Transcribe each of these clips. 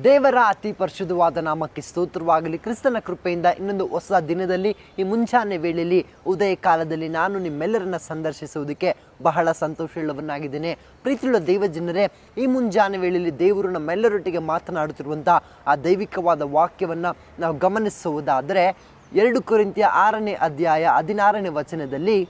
ದೇವರ ಅತಿ ಪರಿಶುದ್ಧವಾದ ನಾಮಕ್ಕೆ ಸ್ತೋತ್ರವಾಗಲಿ ಕ್ರಿಸ್ತನ ಕೃಪೆಯಿಂದ ಇನ್ನೊಂದು ಹೊಸ ದಿನದಲ್ಲಿ ಈ ಮುಂಜಾನೆ ವೇಳೆಯಲ್ಲಿ ಉದಯ ಕಾಲದಲ್ಲಿ ನಾನು ನಿಮ್ಮೆಲ್ಲರನ್ನ ಸಂದರ್ಶಿಸುವುದಕ್ಕೆ ಬಹಳ ಸಂತೋಷವುಳ್ಳವನಾಗಿದ್ದೇನೆ ಪ್ರೀತಿಯುಳ್ಳ ದೈವ ಜನರೇ ಈ ಮುಂಜಾನೆ ವೇಳೆಯಲ್ಲಿ ದೇವರು ನಮ್ಮೆಲ್ಲರೊಟ್ಟಿಗೆ ಮಾತನಾಡುತ್ತಿರುವಂಥ ಆ ದೈವಿಕವಾದ ವಾಕ್ಯವನ್ನು ನಾವು ಗಮನಿಸುವುದಾದರೆ ಎರಡು ಕೊರಿಂತಿಯ ಆರನೇ ಅಧ್ಯಾಯ ಹದಿನಾರನೇ ವಚನದಲ್ಲಿ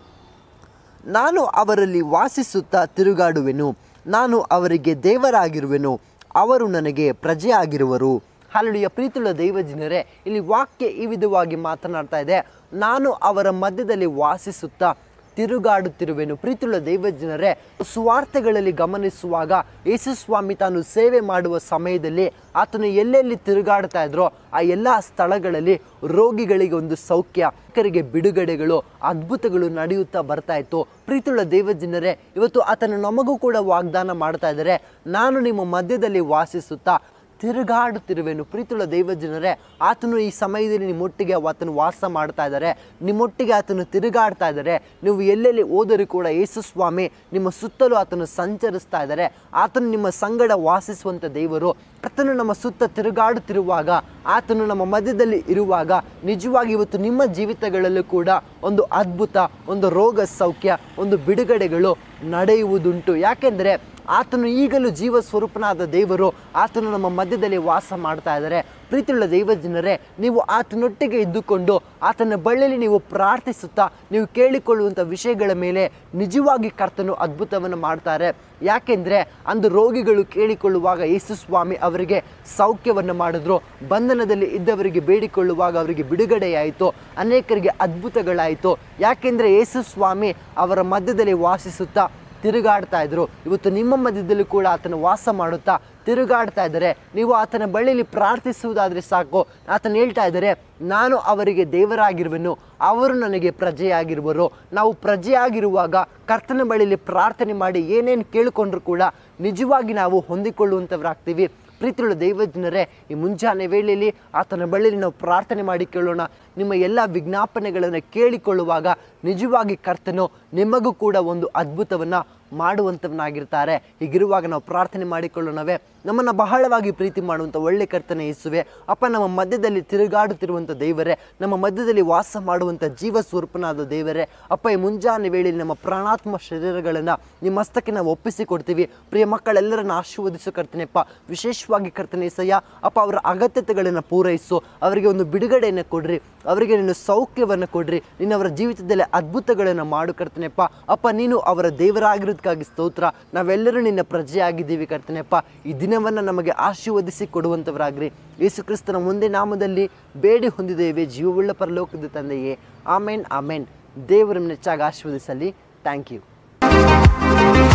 ನಾನು ಅವರಲ್ಲಿ ವಾಸಿಸುತ್ತಾ ತಿರುಗಾಡುವೆನು ನಾನು ಅವರಿಗೆ ದೇವರಾಗಿರುವೆನು ಅವರು ನನಗೆ ಪ್ರಜೆಯಾಗಿರುವರು ಹಾಲೆಲುಯ್ಯ ಪ್ರೀತಿಯುಳ್ಳ ದೈವ ಜನರೇ ಇಲ್ಲಿ ವಾಕ್ಯ ಈ ವಿಧವಾಗಿ ಮಾತನಾಡ್ತಾ ಇದೆ ನಾನು ಅವರ ಮಧ್ಯದಲ್ಲಿ ವಾಸಿಸುತ್ತಾ ತಿರುಗಾಡುತ್ತಿರುವೆನು ಪ್ರೀತಿಯುಳ್ಳ ದೈವ ಜನರೇ ಸುವಾರ್ತೆಗಳಲ್ಲಿ ಗಮನಿಸುವಾಗ ಯೇಸು ಸ್ವಾಮಿ ತಾನು ಸೇವೆ ಮಾಡುವ ಸಮಯದಲ್ಲಿ ಆತನು ಎಲ್ಲೆಲ್ಲಿ ತಿರುಗಾಡ್ತಾ ಇದ್ರೋ ಆ ಎಲ್ಲ ಸ್ಥಳಗಳಲ್ಲಿ ರೋಗಿಗಳಿಗೆ ಒಂದು ಸೌಖ್ಯ ಕರಿಗೆ ಬಿಡುಗಡೆಗಳು ಅದ್ಭುತಗಳು ನಡೆಯುತ್ತಾ ಬರ್ತಾ ಇತ್ತು ಪ್ರೀತಿಯುಳ್ಳ ದೇವ ಜನರೇ ಇವತ್ತು ಆತನು ನಮಗೂ ಕೂಡ ವಾಗ್ದಾನ ಮಾಡ್ತಾ ಇದ್ದಾರೆ ನಾನು ನಿಮ್ಮ ಮಧ್ಯದಲ್ಲಿ ವಾಸಿಸುತ್ತಾ ತಿರುಗಾಡುತ್ತಿರುವೆನು ಪ್ರೀತಿಯುಳ್ಳ ದೈವ ಜನರೇ ಆತನು ಈ ಸಮಯದಲ್ಲಿ ನಿಮ್ಮೊಟ್ಟಿಗೆ ಆತನು ವಾಸ ಮಾಡ್ತಾ ಇದ್ದಾರೆ ನಿಮ್ಮೊಟ್ಟಿಗೆ ಆತನು ತಿರುಗಾಡ್ತಾ ಇದ್ದಾರೆ ನೀವು ಎಲ್ಲೆಲ್ಲಿ ಹೋದರೂ ಕೂಡ ಯೇಸು ಸ್ವಾಮಿ ನಿಮ್ಮ ಸುತ್ತಲೂ ಆತನು ಸಂಚರಿಸ್ತಾ ಇದ್ದಾರೆ ಆತನು ನಿಮ್ಮ ಸಂಗಡ ವಾಸಿಸುವಂಥ ದೇವರು ಆತನು ನಮ್ಮ ಸುತ್ತ ತಿರುಗಾಡುತ್ತಿರುವಾಗ ಆತನು ನಮ್ಮ ಮಧ್ಯದಲ್ಲಿ ಇರುವಾಗ ನಿಜವಾಗಿ ಇವತ್ತು ನಿಮ್ಮ ಜೀವಿತಗಳಲ್ಲೂ ಕೂಡ ಒಂದು ಅದ್ಭುತ ಒಂದು ರೋಗ ಸೌಖ್ಯ ಒಂದು ಬಿಡುಗಡೆಗಳು ನಡೆಯುವುದುಂಟು ಯಾಕೆಂದರೆ ಆತನು ಈಗಲೂ ಜೀವ ಸ್ವರೂಪನಾದ ದೇವರು ಆತನು ನಮ್ಮ ಮಧ್ಯದಲ್ಲಿ ವಾಸ ಮಾಡ್ತಾ ಇದ್ದಾರೆ ಪ್ರೀತಿಯುಳ್ಳ ದೈವ ಜನರೇ ನೀವು ಆತನೊಟ್ಟಿಗೆ ಇದ್ದುಕೊಂಡು ಆತನ ಬಳ್ಳಿಯಲ್ಲಿ ನೀವು ಪ್ರಾರ್ಥಿಸುತ್ತಾ ನೀವು ಕೇಳಿಕೊಳ್ಳುವಂಥ ವಿಷಯಗಳ ಮೇಲೆ ನಿಜವಾಗಿ ಕರ್ತನು ಅದ್ಭುತವನ್ನು ಮಾಡ್ತಾರೆ ಯಾಕೆಂದರೆ ಅಂದು ರೋಗಿಗಳು ಕೇಳಿಕೊಳ್ಳುವಾಗ ಯೇಸು ಸ್ವಾಮಿ ಅವರಿಗೆ ಸೌಖ್ಯವನ್ನು ಮಾಡಿದ್ರು ಬಂಧನದಲ್ಲಿ ಇದ್ದವರಿಗೆ ಬೇಡಿಕೊಳ್ಳುವಾಗ ಅವರಿಗೆ ಬಿಡುಗಡೆಯಾಯಿತು ಅನೇಕರಿಗೆ ಅದ್ಭುತಗಳಾಯಿತು ಯಾಕೆಂದರೆ ಯೇಸು ಸ್ವಾಮಿ ಅವರ ಮಧ್ಯದಲ್ಲಿ ವಾಸಿಸುತ್ತಾ ತಿರುಗಾಡ್ತಾ ಇದ್ರು ಇವತ್ತು ನಿಮ್ಮ ಮಧ್ಯದಲ್ಲೂ ಕೂಡ ಆತನ ವಾಸ ಮಾಡುತ್ತಾ ತಿರುಗಾಡ್ತಾ ಇದ್ದಾರೆ ನೀವು ಆತನ ಬಳಿಯಲ್ಲಿ ಪ್ರಾರ್ಥಿಸುವುದಾದರೆ ಸಾಕು ಆತನ ಹೇಳ್ತಾ ಇದ್ದಾರೆ ನಾನು ಅವರಿಗೆ ದೇವರಾಗಿರುವೆನು ಅವರು ನನಗೆ ಪ್ರಜೆಯಾಗಿರುವರು ನಾವು ಪ್ರಜೆಯಾಗಿರುವಾಗ ಕರ್ತನ ಬಳಿಯಲ್ಲಿ ಪ್ರಾರ್ಥನೆ ಮಾಡಿ ಏನೇನು ಕೇಳಿಕೊಂಡ್ರು ಕೂಡ ನಿಜವಾಗಿ ನಾವು ಹೊಂದಿಕೊಳ್ಳುವಂಥವರಾಗ್ತೀವಿ ಪ್ರೀತಿಯುಳ್ಳ ದೈವ ಜನರೇ ಈ ಮುಂಜಾನೆ ವೇಳೆಯಲ್ಲಿ ಆತನ ಬಳಿಯಲ್ಲಿ ನಾವು ಪ್ರಾರ್ಥನೆ ಮಾಡಿ ಕೇಳೋಣ ನಿಮ್ಮ ಎಲ್ಲ ವಿಜ್ಞಾಪನೆಗಳನ್ನು ಕೇಳಿಕೊಳ್ಳುವಾಗ ನಿಜವಾಗಿ ಕರ್ತನು ನಿಮಗೂ ಕೂಡ ಒಂದು ಅದ್ಭುತವನ್ನು ಮಾಡುವಂಥವನಾಗಿರ್ತಾರೆ ಹೀಗಿರುವಾಗ ನಾವು ಪ್ರಾರ್ಥನೆ ಮಾಡಿಕೊಳ್ಳೋಣವೇ ನಮ್ಮನ್ನು ಬಹಳವಾಗಿ ಪ್ರೀತಿ ಮಾಡುವಂಥ ಒಳ್ಳೆ ಕರ್ತನೆ ಯೇಸುವೆ ಅಪ್ಪ ನಮ್ಮ ಮಧ್ಯದಲ್ಲಿ ತಿರುಗಾಡುತ್ತಿರುವಂಥ ದೇವರೇ ನಮ್ಮ ಮಧ್ಯದಲ್ಲಿ ವಾಸ ಮಾಡುವಂಥ ಜೀವ ಸ್ವರೂಪನಾದ ದೇವರೇ ಅಪ್ಪ ಈ ಮುಂಜಾನೆ ವೇಳೆಯಲ್ಲಿ ನಮ್ಮ ಪ್ರಾಣಾತ್ಮ ಶರೀರಗಳನ್ನು ನಿಮ್ಮ ಹಸ್ತಕ್ಕೆ ನಾವು ಒಪ್ಪಿಸಿಕೊಡ್ತೀವಿ ಪ್ರಿಯ ಮಕ್ಕಳೆಲ್ಲರನ್ನು ಆಶೀರ್ವದಿಸು ಕರ್ತನೆಪ್ಪ ವಿಶೇಷವಾಗಿ ಕರ್ತನೆ ಸಯ್ಯ ಅಪ್ಪ ಅವರ ಅಗತ್ಯತೆಗಳನ್ನು ಪೂರೈಸು ಅವರಿಗೆ ಒಂದು ಬಿಡುಗಡೆಯನ್ನು ಕೊಡ್ರಿ ಅವರಿಗೆ ನೀನು ಸೌಖ್ಯವನ್ನು ಕೊಡ್ರಿ ನೀನು ಅವರ ಜೀವಿತದಲ್ಲಿ ಅದ್ಭುತಗಳನ್ನು ಮಾಡು ಕರ್ತನೆಪ್ಪ ಅಪ್ಪ ನೀನು ಅವರ ದೇವರಾಗಿರೋದಕ್ಕಾಗಿ ಸ್ತೋತ್ರ ನಾವೆಲ್ಲರೂ ನಿನ್ನ ಪ್ರಜೆಯಾಗಿದ್ದೀವಿ ಕರ್ತನೆಪ್ಪ ಈ ದಿನವನ್ನು ನಮಗೆ ಆಶೀರ್ವದಿಸಿ ಕೊಡುವಂಥವರಾಗ್ರಿ ಯೇಸು ಕ್ರಿಸ್ತನ ಮುಂದೆ ನಾಮದಲ್ಲಿ ಬೇಡಿ ಹೊಂದಿದ್ದೇವೆ ಜೀವವುಳ್ಳ ಪರಲೋಕದ ತಂದೆಯೇ ಆಮೇನ್ ಆಮೇನ್ ದೇವರನ್ನು ಹೆಚ್ಚಾಗಿ ಆಶೀರ್ವದಿಸಲಿ ಥ್ಯಾಂಕ್ ಯು